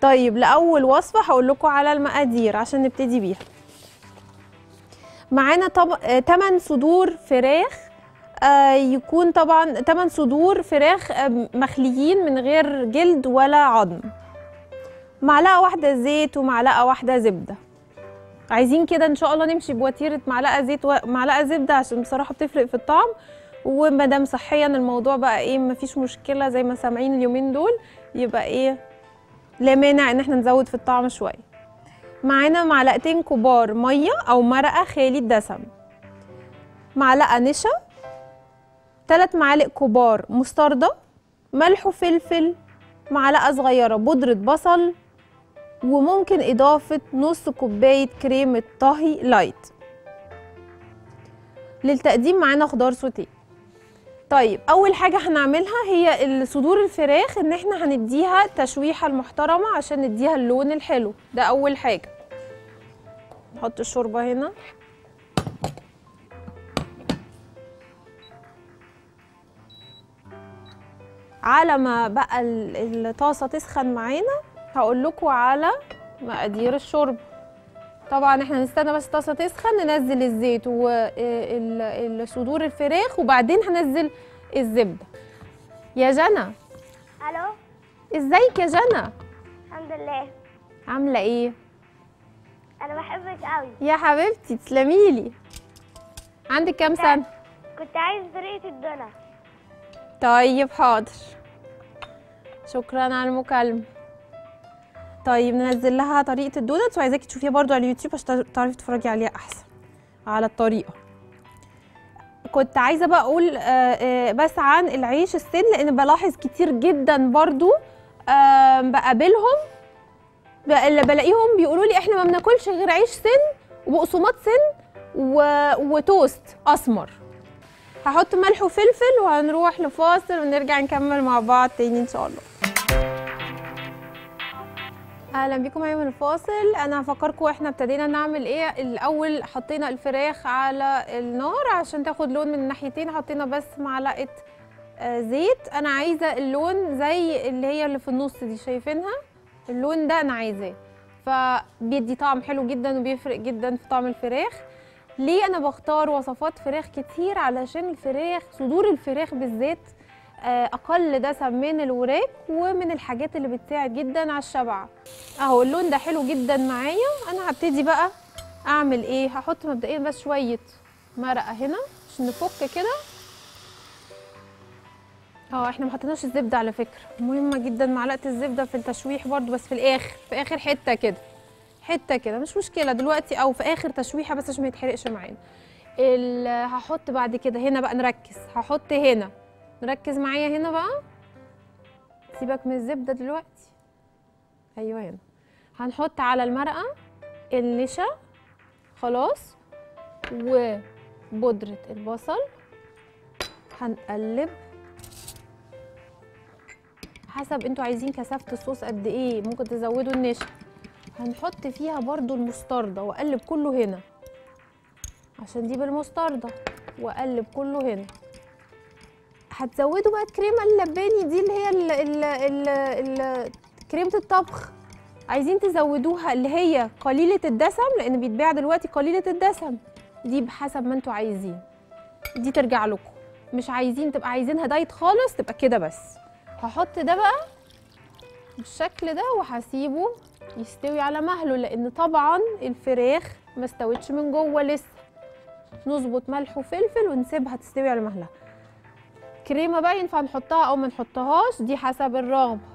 طيب لاول وصفه هقول لكم على المقادير عشان نبتدي بيها معانا طب... 8 صدور فراخ آه يكون طبعا 8 صدور فراخ آه مخليين من غير جلد ولا عظم معلقه واحده زيت ومعلقه واحده زبده عايزين كده ان شاء الله نمشي بوتيره معلقه زيت ومعلقه زبده عشان بصراحه بتفرق في الطعم ومادام صحيا الموضوع بقى ايه مفيش مشكله زي ما سامعين اليومين دول يبقى ايه لا مانع ان احنا نزود في الطعم شويه معانا معلقتين كبار ميه او مرقه خالي الدسم معلقه نشا ثلاث معالق كبار مستردة ملح وفلفل معلقه صغيره بودره بصل وممكن اضافه نص كوبايه كريمه طهي لايت للتقديم معانا خضار سوتيه طيب اول حاجه هنعملها هي صدور الفراخ ان احنا هنديها تشويحه المحترمه عشان نديها اللون الحلو ده اول حاجه نحط الشوربه هنا على ما بقى الطاسه تسخن معانا هقول لكم على مقادير الشوربه طبعا احنا نستنى بس الطاسه تسخن ننزل الزيت وصدور الفراخ وبعدين هنزل الزبده يا جنى الو ازيك يا جنى الحمد لله عامله ايه انا بحبك قوي يا حبيبتي تسلميلي عندك كام سنه كنت عايز طريقه الدونة طيب حاضر شكرا على المكالمه طيب ننزل لها طريقه الدونتس وعايزاكي تشوفيها برضو على اليوتيوب عشان تعرفي تتفرجي عليها احسن على الطريقه كنت عايزه بقى اقول آه، آه، بس عن العيش السن لان بلاحظ كتير جدا برضو آه، بقابلهم ب- اللي بلاقيهم بيقولوا لي احنا ما بناكلش غير عيش سن وبقسماط سن و... وتوست اسمر هحط ملح وفلفل وهنروح لفاصل ونرجع نكمل مع بعض تاني ان شاء الله اهلا بيكم معايا من الفاصل انا هفكركم احنا ابتدينا نعمل ايه الاول حطينا الفراخ على النار عشان تاخد لون من الناحيتين حطينا بس معلقه آه، زيت انا عايزه اللون زي اللي هي اللي في النص دي شايفينها اللون ده انا عايزاه فبيدي طعم حلو جدا وبيفرق جدا في طعم الفراخ ليه انا بختار وصفات فراخ كتير علشان الفراخ صدور الفراخ بالذات آه، اقل دسم من الوراك ومن الحاجات اللي بتساعد جدا على الشبع اهو اللون ده حلو جدا معايا انا هبتدي بقى اعمل ايه هحط مبدئيا بس شويه مرقه هنا عشان نفك كده اه احنا ما حطيناش الزبده على فكره مهمه جدا معلقه الزبده في التشويح برضو بس في الاخر في اخر حته كده حته كده مش مشكله دلوقتي او في اخر تشويحه بس عشان ما يتحرقش معانا ال- هحط بعد كده هنا بقى نركز هحط هنا نركز معايا هنا بقى سيبك من الزبده دلوقتي ايوه هنا هنحط على المرقه النشا خلاص وبودره البصل هنقلب حسب انتوا عايزين كثافه الصوص قد ايه ممكن تزودوا النشا هنحط فيها برضو المستردة واقلب كله هنا عشان دي بالمستردة واقلب كله هنا هتزودوا بقى الكريمه اللباني دي اللي هي ال ال ال ال كريمه الطبخ عايزين تزودوها اللي هي قليله الدسم لان بيتباع دلوقتي قليله الدسم دي بحسب ما انتوا عايزين دي ترجع لكم مش عايزين تبقى عايزينها دايت خالص تبقى كده بس هحط ده بقى بالشكل ده وهسيبه يستوي على مهله لان طبعا الفراخ ما استوتش من جوه لسه نظبط ملح وفلفل ونسيبها تستوي على مهلها كريمه بقى ينفع نحطها او ما نحطهاش دي حسب الرغبه